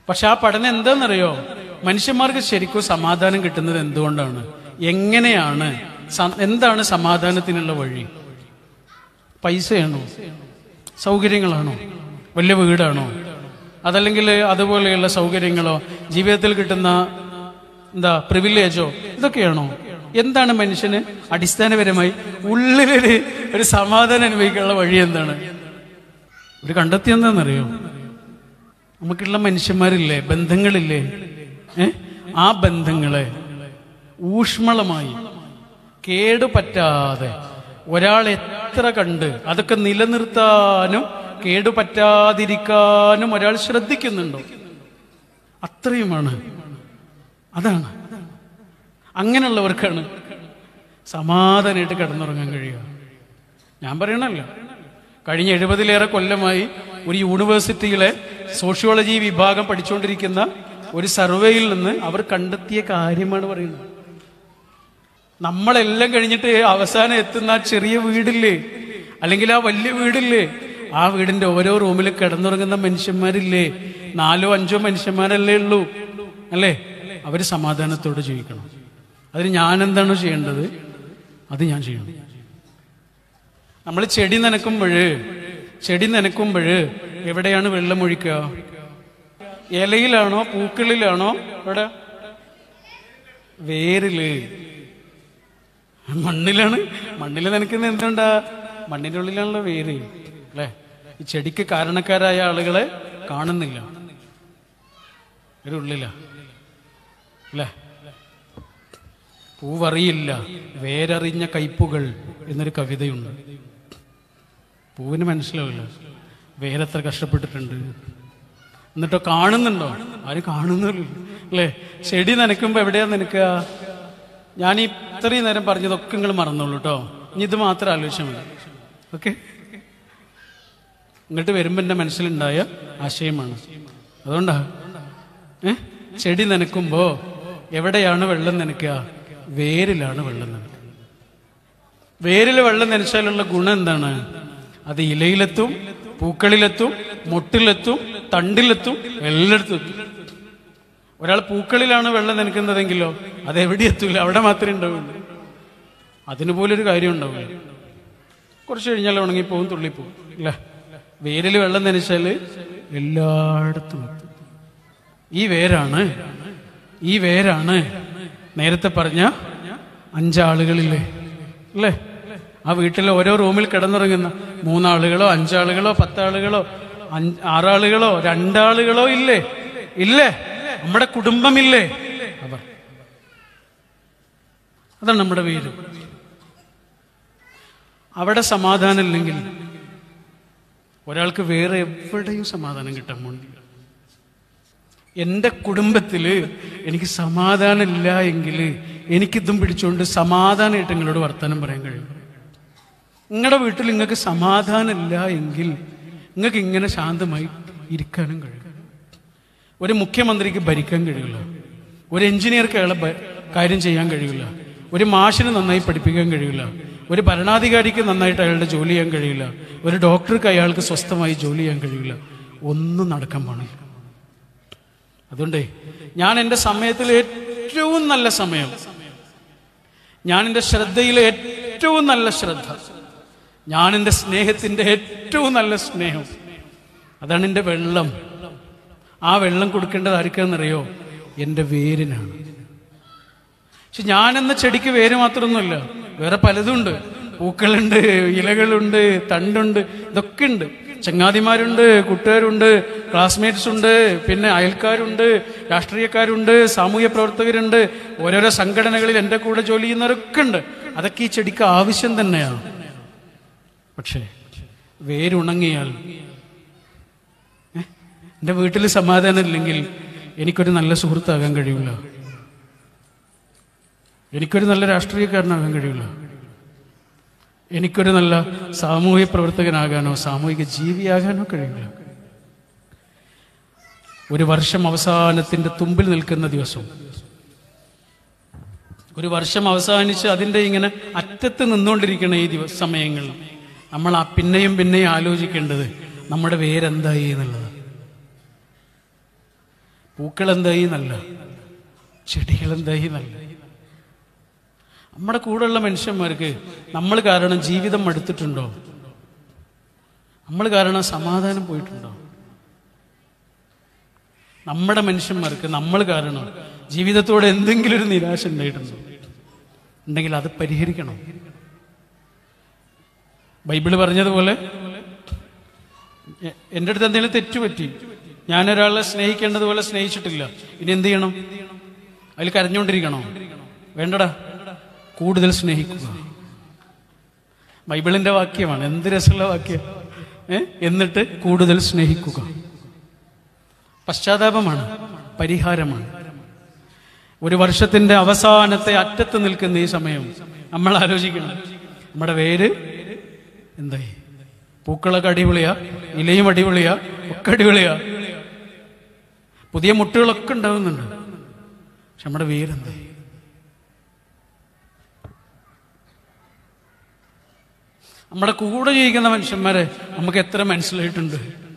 പക്ഷെ ആ പഠനം എന്താണെന്നറിയോ മനുഷ്യന്മാർക്ക് ശരിക്കും സമാധാനം കിട്ടുന്നത് എന്തുകൊണ്ടാണ് എങ്ങനെയാണ് സ- എന്താണ് സമാധാനത്തിനുള്ള വഴി പൈസയാണോ സൗകര്യങ്ങളാണോ വലിയ വീടാണോ അതല്ലെങ്കിൽ അതുപോലെയുള്ള സൗകര്യങ്ങളോ ജീവിതത്തിൽ കിട്ടുന്ന എന്താ പ്രിവിലേജോ ഇതൊക്കെയാണോ എന്താണ് മനുഷ്യന് അടിസ്ഥാനപരമായി ഉള്ളിലൊരു ഒരു സമാധാനം അനുഭവിക്കാനുള്ള വഴി എന്താണ് ഒരു കണ്ടെത്തി എന്താണെന്നറിയോ നമുക്കുള്ള മനുഷ്യന്മാരില്ലേ ബന്ധങ്ങളില്ലേ ഏ ആ ബന്ധങ്ങളെ ഊഷ്മളമായി കേടുപറ്റാതെ ഒരാൾ എത്ര കണ്ട് അതൊക്കെ നിലനിർത്താനും കേടുപറ്റാതിരിക്കാനും ഒരാൾ ശ്രദ്ധിക്കുന്നുണ്ടോ അത്രയുമാണ് അതാണ് അങ്ങനെയുള്ളവർക്കാണ് സമാധാനമായിട്ട് കിടന്നുറങ്ങാൻ കഴിയുക ഞാൻ പറയണല്ലോ കഴിഞ്ഞ എഴുപതിലേറെ കൊല്ലമായി ഒരു യൂണിവേഴ്സിറ്റിയിലെ സോഷ്യോളജി വിഭാഗം പഠിച്ചുകൊണ്ടിരിക്കുന്ന ഒരു സർവേയിൽ നിന്ന് അവർ കണ്ടെത്തിയ കാര്യമാണ് പറയുന്നത് നമ്മളെല്ലാം കഴിഞ്ഞിട്ട് അവസാനം എത്തുന്ന ആ ചെറിയ വീടില്ലേ അല്ലെങ്കിൽ ആ വലിയ വീടില്ലേ ആ വീടിന്റെ ഓരോ റൂമിൽ കിടന്നുറങ്ങുന്ന മനുഷ്യന്മാരില്ലേ നാലോ അഞ്ചോ മനുഷ്യന്മാരല്ലേ ഉള്ളൂ അല്ലേ അവര് സമാധാനത്തോടെ ജീവിക്കണം അതിന് ഞാൻ എന്താണ് ചെയ്യേണ്ടത് അത് ഞാൻ ചെയ്യണം നമ്മൾ ചെടി നനക്കുമ്പോഴ് ചെടി നനക്കുമ്പോഴ് എവിടെയാണ് വെള്ളം ഒഴിക്കുക ഇലയിലാണോ പൂക്കളിലാണോ എവിടെ വേരില് മണ്ണിലാണ് മണ്ണിൽ നനക്കുന്ന എന്തുണ്ടാ മണ്ണിന്റെ ഉള്ളിലാണല്ലോ വേര് അല്ലേ ഈ ചെടിക്ക് കാരണക്കാരായ ആളുകളെ കാണുന്നില്ല ഒരു ഉള്ളില അല്ലേ പൂവറിയില്ല വേരറിഞ്ഞ കയ്പുകൾ എന്നൊരു കവിതയുണ്ട് പൂവിന് മനസ്സിലാവില്ല വേരെത്ര കഷ്ടപ്പെട്ടിട്ടുണ്ട് എന്നിട്ടോ കാണുന്നുണ്ടോ ആരും കാണുന്നില്ല അല്ലേ ചെടി നനയ്ക്കുമ്പോ എവിടെയാ നനക്കുക ഞാൻ ഈ ഇത്രയും നേരം പറഞ്ഞതൊക്കെ നിങ്ങൾ മറന്നോളൂ കേട്ടോ ഇനി ഇത് മാത്രം ആലോചിച്ചാൽ മതി ഓക്കെ ഇങ്ങോട്ട് വരുമ്പോ എന്റെ മനസ്സിലുണ്ടായ ആശയമാണ് അതുകൊണ്ടാ ഏ ചെടി നനക്കുമ്പോ എവിടെയാണ് വെള്ളം നനയ്ക്കുക വേരിലാണ് വെള്ളം നനയ്ക്കുക വേരിൽ വെള്ളം നനച്ചാലുള്ള ഗുണം എന്താണ് അത് ഇലയിലെത്തും പൂക്കളിലെത്തും മൊട്ടിലെത്തും തണ്ടിലെത്തും എല്ലായിടത്തും എത്തും ഒരാൾ പൂക്കളിലാണ് വെള്ളം നനയ്ക്കുന്നതെങ്കിലോ അത് എവിടെ എത്തൂല അവിടെ മാത്രമേ ഉണ്ടാവുള്ളൂ അതിന് പോലൊരു കാര്യം ഉണ്ടാവില്ല കുറച്ച് കഴിഞ്ഞാൽ ഉണങ്ങിപ്പോവും തുള്ളിപ്പോവും അല്ലേ വേരിൽ വെള്ളം നനച്ചാല് എല്ലായിടത്തും എത്തും ഈ വേരാണ് ഈ വേരാണ് നേരത്തെ പറഞ്ഞ അഞ്ചാളുകളില്ലേ അല്ലേ ആ വീട്ടിലെ ഓരോ റൂമിൽ കിടന്നുറങ്ങുന്ന മൂന്നാളുകളോ അഞ്ചാളുകളോ പത്താളുകളോ അഞ്ച് ആറാളുകളോ രണ്ടാളുകളോ ഇല്ലേ ഇല്ലേ നമ്മുടെ കുടുംബമില്ലേ അവർ അതാണ് നമ്മുടെ വീട് അവിടെ സമാധാനം ഇല്ലെങ്കിൽ ഒരാൾക്ക് വേറെ എവിടെയും സമാധാനം കിട്ടാൻ പോകുന്നില്ല എന്റെ കുടുംബത്തില് എനിക്ക് സമാധാനമില്ല എങ്കിൽ എനിക്കിതും പിടിച്ചുകൊണ്ട് സമാധാനമായിട്ട് നിങ്ങളോട് വർത്തമാനം പറയാൻ കഴിയും നിങ്ങളുടെ വീട്ടിൽ നിങ്ങൾക്ക് സമാധാനമില്ല എങ്കിൽ നിങ്ങൾക്ക് ഇങ്ങനെ ശാന്തമായി ഇരിക്കാനും കഴിയും ഒരു മുഖ്യമന്ത്രിക്ക് ഭരിക്കാൻ കഴിയില്ല ഒരു എഞ്ചിനീയർക്ക് അയാളെ ഭ- കാര്യം ചെയ്യാൻ കഴിയില്ല ഒരു മാഷിന് നന്നായി പഠിപ്പിക്കാൻ കഴിയില്ല ഒരു ഭരണാധികാരിക്ക് നന്നായിട്ട് അയാളുടെ ജോലി ചെയ്യാൻ കഴിയില്ല ഒരു ഡോക്ടർക്ക് അയാൾക്ക് സ്വസ്ഥമായി ജോലി ചെയ്യാൻ കഴിയില്ല ഒന്നും നടക്കാൻ പാടില്ല അതുകൊണ്ടേ ഞാൻ എൻ്റെ സമയത്തിൽ ഏറ്റവും നല്ല സമയം ഞാൻ എൻ്റെ ശ്രദ്ധയിലെ ഏറ്റവും നല്ല ശ്രദ്ധ ഞാൻ എൻ്റെ സ്നേഹത്തിൻ്റെ ഏറ്റവും നല്ല സ്നേഹം അതാണ് എൻ്റെ വെള്ളം ആ വെള്ളം കൊടുക്കേണ്ടത് ആർക്കാന്നറിയോ എൻ്റെ വേരിനാണ് പക്ഷെ ഞാനെന്ന ചെടിക്ക് വേര് മാത്രമൊന്നുമില്ല വേറെ പലതുണ്ട് പൂക്കളുണ്ട് ഇലകളുണ്ട് തണ്ടുണ്ട് ഇതൊക്കെ ഉണ്ട് ചങ്ങാതിമാരുണ്ട് കൂട്ടുകാരുണ്ട് ക്ലാസ്മേറ്റ്സ് ഉണ്ട് പിന്നെ അയൽക്കാരുണ്ട് രാഷ്ട്രീയക്കാരുണ്ട് സാമൂഹ്യ പ്രവർത്തകരുണ്ട് ഓരോരോ സംഘടനകളിൽ എൻ്റെ കൂടെ ജോലി ചെയ്യുന്നവരൊക്കെ ഉണ്ട് അതൊക്കെ ഈ ചെടിക്ക് ആവശ്യം തന്നെയാണ് പക്ഷേ വേരുണങ്ങിയാൽ ഏ? എൻ്റെ വീട്ടിൽ സമാധാനം ഇല്ലെങ്കിൽ എനിക്കൊരു നല്ല സുഹൃത്താകാൻ കഴിയില്ല എനിക്കൊരു നല്ല രാഷ്ട്രീയക്കാരനാകാൻ കഴിയില്ല എനിക്കൊരു നല്ല സാമൂഹ്യ പ്രവർത്തകനാകാനോ സാമൂഹിക ജീവിയാകാനോ കഴിയില്ല ഒരു വർഷം അവസാനത്തിന്റെ തുമ്പിൽ നിൽക്കുന്ന ദിവസം ഒരു വർഷം അവസാനിച്ച് അതിന്റെ ഇങ്ങനെ അറ്റത്ത് നിന്നുകൊണ്ടിരിക്കുന്ന ഈ ദിവസ സമയങ്ങളിൽ നമ്മൾ ആ പിന്നെയും പിന്നെയും ആലോചിക്കേണ്ടത് നമ്മുടെ വേരെന്തായി എന്നുള്ളത് പൂക്കൾ എന്തായി നല്ല ചെടികൾ എന്തായി നല്ല നമ്മുടെ കൂടെയുള്ള മനുഷ്യന്മാർക്ക് നമ്മൾ കാരണം ജീവിതം മടുത്തിട്ടുണ്ടോ നമ്മൾ കാരണം സമാധാനം പോയിട്ടുണ്ടോ നമ്മുടെ മനുഷ്യന്മാർക്ക് നമ്മൾ കാരണം ജീവിതത്തോടെ എന്തെങ്കിലും ഒരു നിരാശ ഉണ്ടായിട്ടുണ്ടോ ഉണ്ടെങ്കിൽ അത് പരിഹരിക്കണം ബൈബിള് പറഞ്ഞതുപോലെ എ- എൻ്റെ അടുത്ത് എന്തെങ്കിലും തെറ്റുപറ്റി ഞാൻ ഒരാളെ സ്നേഹിക്കേണ്ടതുപോലെ സ്നേഹിച്ചിട്ടില്ല ഇനി എന്ത് ചെയ്യണം അതിൽ കരഞ്ഞുകൊണ്ടിരിക്കണോ വേണ്ടടാ കൂടുതൽ സ്നേഹിക്കുക ബൈബിളിന്റെ വാക്യമാണ് എന്ത് രസമുള്ള വാക്യം ഏ? എന്നിട്ട് കൂടുതൽ സ്നേഹിക്കുക പശ്ചാത്താപമാണ് പരിഹാരമാണ് ഒരു വർഷത്തിന്റെ അവസാനത്തെ അറ്റത്ത് നിൽക്കുന്ന ഈ സമയം നമ്മൾ ആലോചിക്കണം നമ്മുടെ വേര് എന്തായി പൂക്കളൊക്കെ അടിപൊളിയാ ഇലയും അടിപൊളിയാ ഒക്കെ അടിപൊളിയാ പുതിയ മുട്ടുകളൊക്കെ ഉണ്ടാവുന്നുണ്ട് പക്ഷെ നമ്മുടെ വേരെന്തായി നമ്മുടെ കൂടെ ജീവിക്കുന്ന മനുഷ്യന്മാരെ നമുക്ക് എത്ര മനസ്സിലായിട്ടുണ്ട്